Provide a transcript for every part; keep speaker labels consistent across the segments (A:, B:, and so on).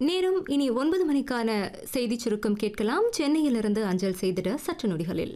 A: நேரம் இனி ஒன்பது மணிக்கான செய்திச் சுருக்கம் கேட்கலாம் சென்னையிலிருந்து அஞ்சல் செய்திட சற்று நொடிகளில்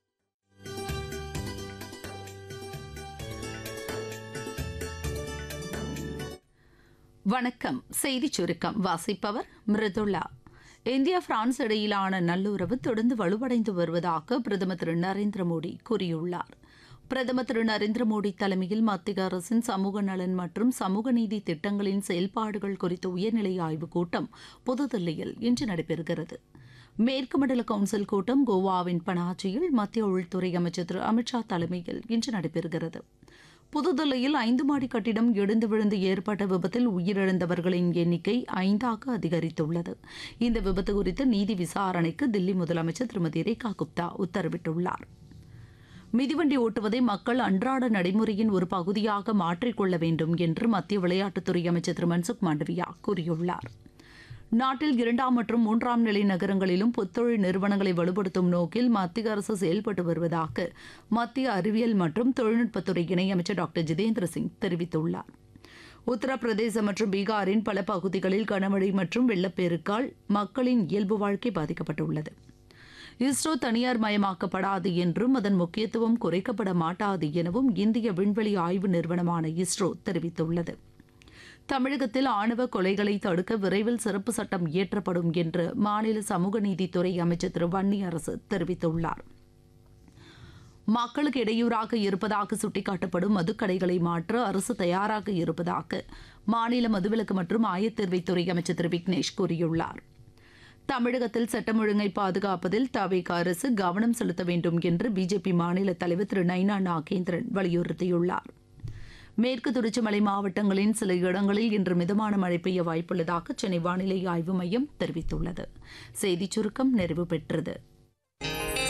B: வணக்கம் செய்திச் சுருக்கம் வாசிப்பவர் மிருதுளா இந்தியா பிரான்ஸ் இடையிலான நல்லுறவு தொடர்ந்து வலுவடைந்து வருவதாக பிரதமர் திரு நரேந்திர மோடி கூறியுள்ளார் பிரதமர் திரு நரேந்திர மோடி தலைமையில் மத்திய அரசின் சமூக நலன் மற்றும் சமூக நீதி திட்டங்களின் செயல்பாடுகள் குறித்த உயர்நிலை ஆய்வுக் கூட்டம் புதுதில்லியில் இன்று நடைபெறுகிறது மேற்கு மண்டல கவுன்சில் கூட்டம் கோவாவின் பனாஜியில் மத்திய உள்துறை அமைச்சர் திரு அமித்ஷா தலைமையில் இன்று நடைபெறுகிறது புதுதில்லியில் ஐந்து மாடி கட்டிடம் இடிந்து விழுந்து ஏற்பட்ட விபத்தில் உயிரிழந்தவர்களின் எண்ணிக்கை ஐந்தாக அதிகரித்துள்ளது இந்த விபத்து குறித்து நீதி விசாரணைக்கு தில்லி முதலமைச்சர் திருமதி ரேகா குப்தா உத்தரவிட்டுள்ளார் மிதிவண்டி ஓட்டுவதை மக்கள் அன்றாட நடைமுறையின் ஒரு பகுதியாக மாற்றிக்கொள்ள வேண்டும் என்று மத்திய விளையாட்டுத்துறை அமைச்சர் திரு மன்சுக் மாண்டவியா கூறியுள்ளார் நாட்டில் இரண்டாம் மற்றும் மூன்றாம் நிலை நகரங்களிலும் புத்தொழில் நிறுவனங்களை வலுப்படுத்தும் நோக்கில் மத்திய அரசு செயல்பட்டு வருவதாக மத்திய அறிவியல் மற்றும் தொழில்நுட்பத்துறை இணையமைச்சர் டாக்டர் ஜிதேந்திர சிங் தெரிவித்துள்ளார் உத்தரப்பிரதேசம் மற்றும் பீகாரின் பல பகுதிகளில் கனமழை மற்றும் வெள்ளப்பெருக்கால் மக்களின் இயல்பு வாழ்க்கை பாதிக்கப்பட்டுள்ளது இஸ்ரோ தனியார் மயமாக்கப்படாது என்றும் அதன் முக்கியத்துவம் குறைக்கப்பட மாட்டாது எனவும் இந்திய விண்வெளி ஆய்வு நிறுவனமான இஸ்ரோ தெரிவித்துள்ளது தமிழகத்தில் ஆணவ கொலைகளை தடுக்க விரைவில் சிறப்பு சட்டம் இயற்றப்படும் என்று மாநில சமூக நீதித்துறை அமைச்சர் திரு வன்னி அரசு தெரிவித்துள்ளார் மக்களுக்கு இடையூறாக இருப்பதாக சுட்டிக்காட்டப்படும் மதுக்கடைகளை மாற்ற அரசு தயாராக இருப்பதாக மாநில மதுவிலக்கு மற்றும் ஆயத்தேர்வைத்துறை அமைச்சர் திரு விக்னேஷ் கூறியுள்ளார் தமிழகத்தில் சட்டம் ஒழுங்கை பாதுகாப்பதில் தவிக அரசு கவனம் செலுத்த வேண்டும் என்று பிஜேபி மாநில தலைவர் திரு நைனா நாகேந்திரன் வலியுறுத்தியுள்ளார் மேற்கு தொடர்ச்சி மலை மாவட்டங்களின் சில இடங்களில் இன்று மிதமான மழை பெய்ய வாய்ப்புள்ளதாக சென்னை வானிலை ஆய்வு மையம் தெரிவித்துள்ளது செய்திச் சுருக்கம் நிறைவு பெற்றது